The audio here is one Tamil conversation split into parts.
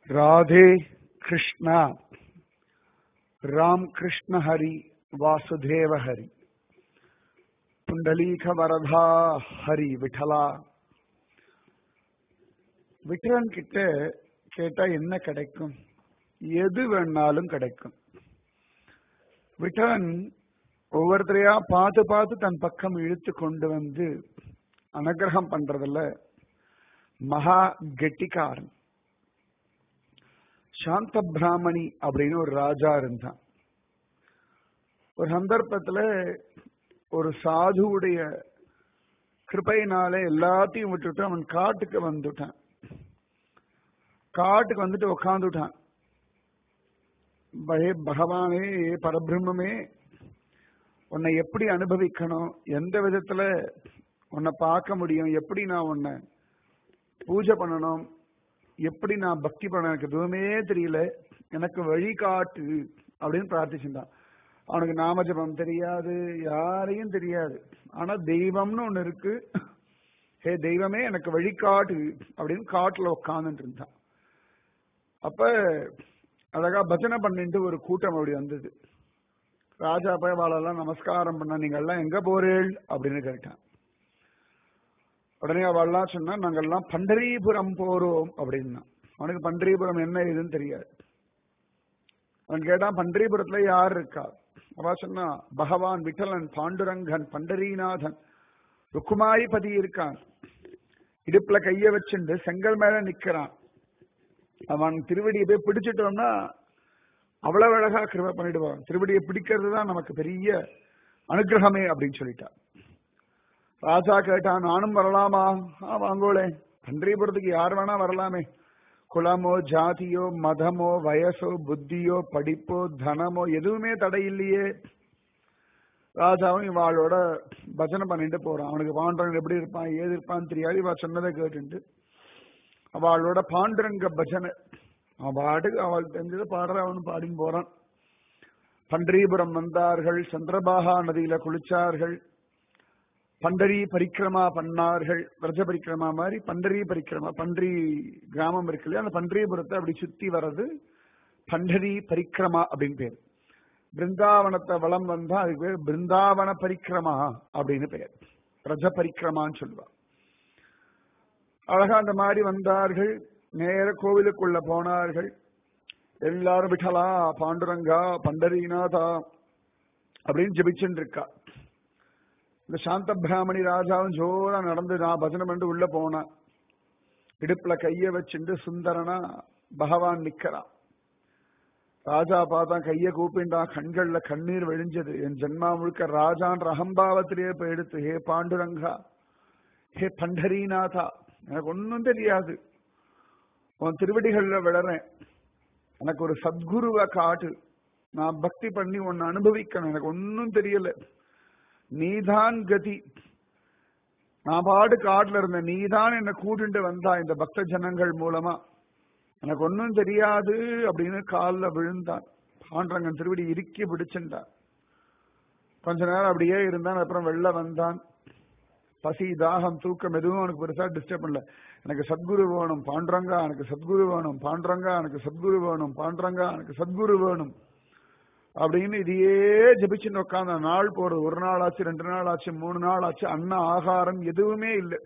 राधे कृष्णा राम कृष्ण हरि वासुदेव हरि புண்டலீக வரதா ஹரி விட்டலா விட்டலன் கிட்ட கேட்டா என்ன கிடைக்கும் எது வேணாலும் கிடைக்கும் விட்டலன் ஒவ்வொருத்தரையா பார்த்து பார்த்து தன் பக்கம் இழுத்து கொண்டு வந்து அனுகிரகம் பண்றதுல மகா கெட்டிக்காரன் சாந்த பிராமணி அப்படின்னு ஒரு ராஜா இருந்தான் ஒரு சந்தர்ப்பத்துல ஒரு சாதுவுடைய கிருப்பையினால எல்லாத்தையும் விட்டுட்டு அவன் காட்டுக்கு வந்துட்டான் காட்டுக்கு வந்துட்டு உக்காந்துட்டான் பயே பகவானே பரபிரம்மே உன்னை எப்படி அனுபவிக்கணும் எந்த விதத்துல உன்னை பார்க்க முடியும் எப்படி நான் உன்னை பூஜை பண்ணணும் எப்படி நான் பக்தி பண்ண எனக்கு எதுவுமே தெரியல எனக்கு வழி காட்டு அப்படின்னு பிரார்த்திச்சுட்டான் அவனுக்கு நாமஜபம் தெரியாது யாரையும் தெரியாது ஆனா தெய்வம்னு ஒண்ணு இருக்கு ஹே தெய்வமே எனக்கு வழிகாட்டு அப்படின்னு காட்டுல உட்காந்துட்டு இருந்தான் அப்ப அழகா பஜனை பண்ணிட்டு ஒரு கூட்டம் அப்படி வந்தது ராஜா போய் வாழெல்லாம் நமஸ்காரம் பண்ண நீங்க எல்லாம் எங்க போறீள் அப்படின்னு கேட்டான் உடனே அவள்லாம் சொன்னா நாங்கெல்லாம் பண்டரிபுரம் போறோம் அப்படின்னா அவனுக்கு பண்டரிபுரம் என்ன ஏதுன்னு தெரியாது அவன் கேட்டான் பண்டரிபுரத்துல யார் இருக்கா அவ சொன்னா பகவான் விட்டலன் பாண்டுரங்கன் பண்டரீநாதன் ருக்குமாயிபதி இருக்கான் இடுப்புல கைய வச்சுண்டு செங்கல் மேல நிக்கிறான் அவன் திருவடியை போய் பிடிச்சிட்டோம்னா அவ்வளவு அழகா கிருப பண்ணிடுவான் திருவடியை பிடிக்கிறது தான் நமக்கு பெரிய அனுகிரகமே அப்படின்னு சொல்லிட்டான் ராஜா கேட்டான் நானும் வரலாமா ஆ வாங்கோளே பன்றிபுரத்துக்கு யார் வேணா வரலாமே குலமோ ஜாதியோ மதமோ வயசோ புத்தியோ படிப்போ தனமோ எதுவுமே தடை இல்லையே ராஜாவும் இவாளோட பஜனை பண்ணிட்டு போறான் அவனுக்கு பாண்டரன் எப்படி இருப்பான் ஏது இருப்பான்னு தெரியாது இவா சொன்னதை கேட்டுட்டு அவளோட பாண்டரங்க பஜனை அவன் பாட்டுக்கு அவள் தெரிஞ்சதை பாடுற அவனு பாடின்னு போறான் பண்டரிபுரம் வந்தார்கள் சந்திரபாகா நதியில குளிச்சார்கள் பண்டரி பரிக்கிரமா பண்ணார்கள் பிரஜ பரிக்கிரமா மாதிரி பண்டரி பரிக்கிரமா பன்றி கிராமம் இருக்கு இல்லையா அந்த பண்டரிபுரத்தை அப்படி சுத்தி வர்றது பண்டரி பரிக்கிரமா அப்படின்னு பேர் பிருந்தாவனத்தை வளம் வந்தா அதுக்கு பேர் பிருந்தாவன பரிக்கிரமா அப்படின்னு பெயர் பிரஜ பரிக்கிரமான்னு சொல்லுவா அழகா அந்த மாதிரி வந்தார்கள் நேர கோவிலுக்குள்ள போனார்கள் எல்லாரும் விட்டலா பாண்டுரங்கா பண்டரிநாதா அப்படின்னு ஜபிச்சுட்டு இருக்கா இந்த சாந்த பிராமணி ராஜாவும் ஜோரா நடந்து நான் பஜனை பண்ணிட்டு உள்ள போனேன் இடுப்புல கைய வச்சுட்டு சுந்தரனா பகவான் நிக்கிறான் ராஜா பார்த்தா கைய கூப்பிண்டான் கண்கள்ல கண்ணீர் விழிஞ்சது என் ஜென்மா முழுக்க ராஜான்ற அகம்பாவத்திலேயே போய் எடுத்து ஹே பாண்டுரங்கா ஹே பண்டரீநாதா எனக்கு ஒன்னும் தெரியாது உன் திருவடிகள்ல விழறேன் எனக்கு ஒரு சத்குருவை காட்டு நான் பக்தி பண்ணி உன்னை அனுபவிக்கணும் எனக்கு ஒன்னும் தெரியல நீதான் கதி நான் பாடு காட்டுல இருந்த நீதான் என்ன கூட்டிட்டு வந்தா இந்த பக்த ஜனங்கள் மூலமா எனக்கு ஒன்னும் தெரியாது அப்படின்னு காலில் விழுந்தான் பாண்டரங்கன் திருவடி இறுக்கி பிடிச்சிருந்தான் கொஞ்ச நேரம் அப்படியே இருந்தான் அப்புறம் வெளில வந்தான் பசி தாகம் தூக்கம் எதுவும் அவனுக்கு பெருசா டிஸ்டர்ப் பண்ணல எனக்கு சத்குரு வேணும் பாண்டரங்கா எனக்கு சத்குரு வேணும் பாண்டரங்கா எனக்கு சத்குரு வேணும் பாண்டரங்கா எனக்கு சத்குரு வேணும் அப்படின்னு இதையே ஜபிச்சுன்னு உட்காந்த நாள் போறது ஒரு நாள் ஆச்சு ரெண்டு நாள் ஆச்சு மூணு நாள் ஆச்சு அன்ன ஆகாரம் எதுவுமே இல்லை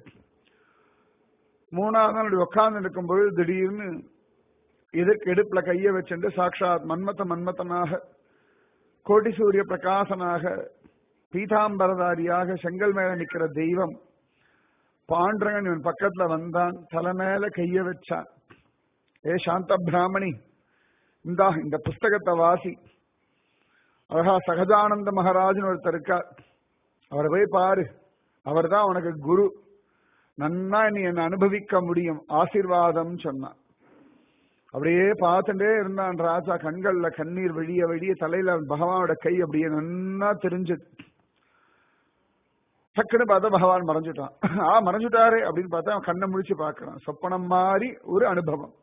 மூணாவது நாள் உட்கார்ந்து இருக்கும்போது திடீர்னு எதிர்க்கு எடுப்புல கைய வச்சுட்டு சாட்சாத் மன்மத்த மன்மத்தனாக கோட்டி சூரிய பிரகாசனாக பீதாம்பரதாரியாக செங்கல் மேல நிக்கிற தெய்வம் பாண்டரங்கன் இவன் பக்கத்துல வந்தான் தலை மேல கைய வச்சான் ஏ சாந்த பிராமணி இந்தா இந்த புஸ்தகத்தை வாசி அழகா சகஜானந்த மகாராஜன் ஒருத்தர் இருக்கார் அவரை போய் பாரு அவர் தான் உனக்கு குரு நன்னா நீ என்ன அனுபவிக்க முடியும் ஆசிர்வாதம் சொன்னான் அப்படியே பார்த்துட்டே இருந்தான் ராஜா கண்கள்ல கண்ணீர் வெளிய வெளிய தலையில பகவானோட கை அப்படியே நன்னா தெரிஞ்சது டக்குன்னு பார்த்தா பகவான் மறைஞ்சுட்டான் ஆ மறைஞ்சுட்டாரு அப்படின்னு பார்த்தா அவன் கண்ணை முடிச்சு பார்க்கறான் சொப்பனம் மாதிரி ஒரு அனுபவம்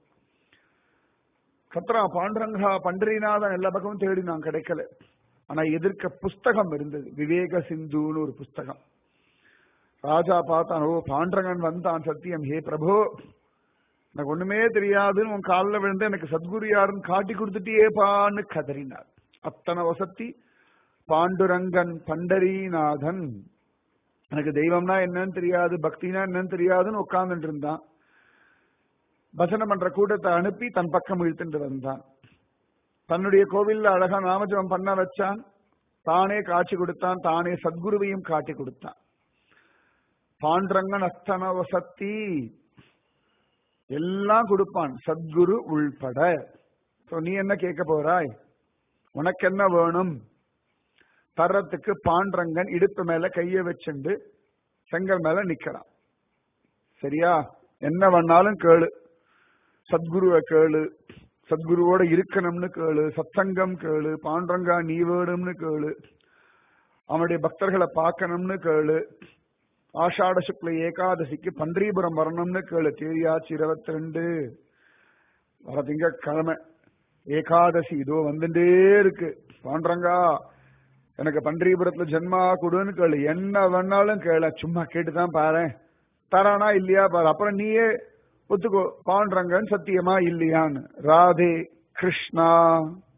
கத்ரா பாண்டரங்கா பண்டரிநாதன் எல்லா பக்கமும் தேடி நான் கிடைக்கல ஆனா எதிர்க்க புஸ்தகம் இருந்தது விவேக சிந்துன்னு ஒரு புஸ்தகம் ராஜா பார்த்தான் ஓ பாண்டரங்கன் வந்தான் சத்தியம் ஹே பிரபு எனக்கு ஒண்ணுமே தெரியாதுன்னு உன் காலில் விழுந்து எனக்கு சத்குரு யாருன்னு காட்டி கொடுத்துட்டியேப்பான்னு கதறினார் அத்தனை வசத்தி பாண்டுரங்கன் பண்டரிநாதன் எனக்கு தெய்வம்னா என்னன்னு தெரியாது பக்தினா என்னன்னு தெரியாதுன்னு உட்கார்ந்துட்டு இருந்தான் பஜனை பண்ற கூட்டத்தை அனுப்பி தன் பக்கம் இழுத்துட்டு வந்தான் தன்னுடைய கோவில்ல அழகா நாமஜபம் பண்ண வச்சான் தானே காட்சி கொடுத்தான் தானே சத்குருவையும் காட்டி கொடுத்தான் பாண்டரங்கன் அத்தன வசத்தி எல்லாம் கொடுப்பான் சத்குரு உள்பட So, நீ என்ன கேட்க போறாய் உனக்கு என்ன வேணும் தர்றதுக்கு பாண்டரங்கன் இடுப்பு மேல கைய வச்சுண்டு செங்கல் மேல நிக்கிறான் சரியா என்ன வேணாலும் கேளு சத்குருவை கேளு சத்குருவோட இருக்கணும்னு கேளு சத்சங்கம் கேளு பாண்டரங்கா நீ வேணும்னு கேளு அவனுடைய பக்தர்களை பார்க்கணும்னு கேளு ஆஷாட சுக்ல ஏகாதசிக்கு பன்றிபுரம் வரணும்னு கேளு தேரியாச்சு இருபத்தி ரெண்டு வர திங்கக்கிழமை ஏகாதசி இதோ வந்துட்டே இருக்கு பாண்டரங்கா எனக்கு பன்றிபுரத்துல ஜென்மா கொடுன்னு கேளு என்ன வேணாலும் கேள சும்மா கேட்டுதான் பாரு தரானா இல்லையா பாரு அப்புறம் நீயே ஒத்துக்கோ பாண்டரங்கன் சத்தியமா இல்லையான்னு ராதே கிருஷ்ணா